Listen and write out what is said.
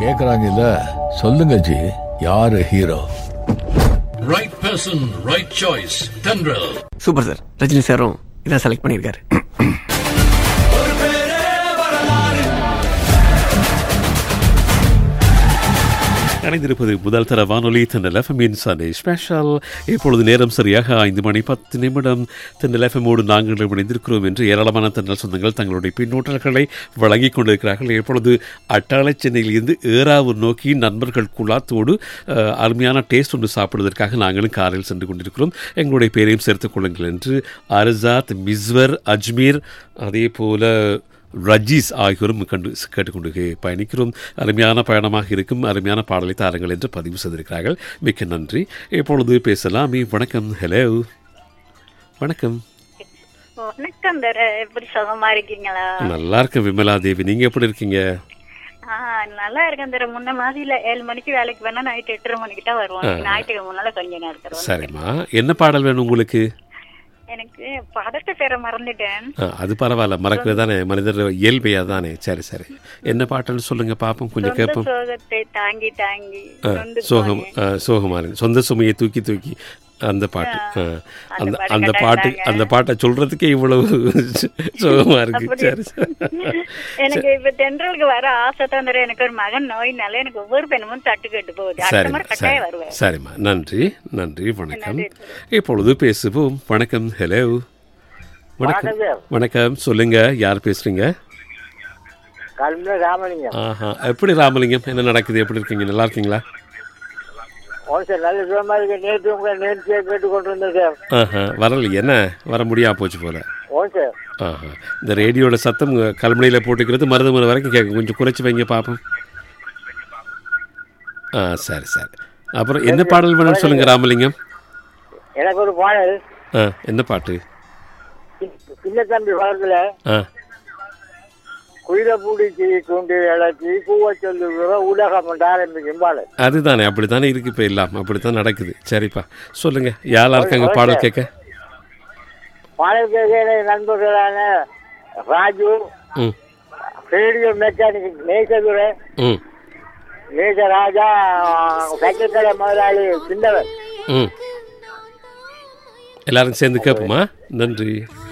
கேக்குறாங்கல்ல சொல்லுங்க ஜி யாரு hero Right person, right choice. Tendril. Super sir Rajini சாரும் இதான் செலக்ட் பண்ணியிருக்காரு இணைந்திருப்பது முதல் தர வானொலி தென்னல் எஃப்எம்மின் சண்டே ஸ்பெஷல் இப்பொழுது நேரம் சரியாக ஐந்து மணி பத்து நிமிடம் தென்னல் எஃப்எம்மோடு நாங்கள் இணைந்திருக்கிறோம் என்று ஏராளமான தென்னல் சொந்தங்கள் தங்களுடைய பின்னூட்டல்களை வழங்கிக் கொண்டிருக்கிறார்கள் இப்பொழுது அட்டாளை சென்னையிலிருந்து ஏறாவூர் நோக்கி நண்பர்கள் குழாத்தோடு அஹ், அருமையான டேஸ்ட் ஒன்று சாப்பிடுவதற்காக நாங்களும் காரில் சென்று கொண்டிருக்கிறோம் எங்களுடைய பேரையும் சேர்த்துக் கொள்ளுங்கள் என்று அர்சாத் மிஸ்வர் அஜ்மீர் அதே போல ரஜீஸ் ஆகியோரும் கண்டு கேட்டுக்கொண்டு பயணிக்கிறோம் அருமையான பயணமாக இருக்கும் அருமையான பாடலை தாருங்கள் என்று பதிவு செய்திருக்கிறார்கள் மிக்க நன்றி இப்பொழுது பேசலாம் வணக்கம் ஹலோ வணக்கம் வணக்கம் தர எப்படி சுகமா இருக்கீங்களா நல்லா இருக்கேன் விமலா தேவி நீங்க எப்படி இருக்கீங்க ஆ நல்லா இருக்கேன் தர முன்ன மாதிரி இல்ல ஏழு மணிக்கு வேலைக்கு வேணா நைட் எட்டரை மணிக்கு தான் வருவோம் ஞாயிற்றுக்கிழமை முன்னால கொஞ்ச நேரம் தருவோம் சரிம்மா என்ன பாடல் வேணும் உங்களுக்கு எனக்கு பதட்ட பேரை மறந்துட்டேன் ஆ, அது பரவாயில்ல மறக்கிறது தானே மனிதர் இயல்பையா தானே சரி சரி என்ன பாட்டுன்னு சொல்லுங்க பாப்போம் கொஞ்சம் சொந்த கேட்போம் சோகத்தை தாங்கி தாங்கி ஆ, நொந்து சோகம் போனேன். ஆ, சோகமா இருக்கு சொந்த சுமையை தூக்கி தூக்கி அந்த பாட்டு ஆ, அந்த பாட்டு அந்த பாட்டு கேட்டாங்க. அந்த பாட்டை சொல்றதுக்கே இவ்வளவு சோகமா இருக்கு அப்படி- சரி சரி எனக்கு இப்ப தென்றலுக்கு வர ஆசை தான் தர எனக்கு ஒரு மகன் நோயினால எனக்கு ஒவ்வொரு பெண்ணும் தட்டு கேட்டு போகுது அடுத்த சரிம்மா மாதிரி சரி கட்டாயம் வருவேன் சரிம்மா நன்றி நன்றி வணக்கம் நன்றி. இப்பொழுது பேசுவோம் வணக்கம் ஹலோ வணக்கம் வணக்கம் சொல்லுங்க யார் பேசுறீங்க கல்முனை ராமலிங்கம் ஆஹா எப்படி ராமலிங்கம் என்ன நடக்குது எப்படி இருக்கீங்க நல்லா இருக்கீங்களா ஓ சார் நல்ல சுகமா இருக்கு நேற்று உங்களை நேர்த்தியை கேட்டு கொண்டு வந்தேன் சார் ஆஹா வரலையே என்ன வர முடியாம போச்சு போல ஓ சார் ஆஹா இந்த ரேடியோட சத்தம் கல்முனையில் போட்டுக்கிறது மருதமலை வரைக்கும் கேட்கும் கொஞ்சம் குறைச்சி வைங்க பார்ப்போம் ஆ சரி சரி அப்புறம் என்ன பாடல் வேணும்னு சொல்லுங்க ராமலிங்கம் எனக்கு ஒரு பாடல் ஆ என்ன பாட்டு சின்ன தம்பி படத்துல ஆ குயில பூடிச்சி கொண்டு இழச்சி கூவ சொல்லுகிற உலகம் என்று ஆரம்பிக்கும் பாடல் அதுதானே அப்படித்தானே இருக்கு இப்போ எல்லாம் அப்படித்தான் நடக்குது சரிப்பா சொல்லுங்க யாரெல்லாம் இருக்காங்க பாடல் கேட்க பாடல் கேட்கிற நண்பர்களான ராஜு ம் ரேடியோ மெக்கானிக் நேசதுரை ம் நேசராஜா சக்கரை முதலாளி சின்னவன் ம் எல்லாரும் சேர்ந்து கேட்போமா நன்றி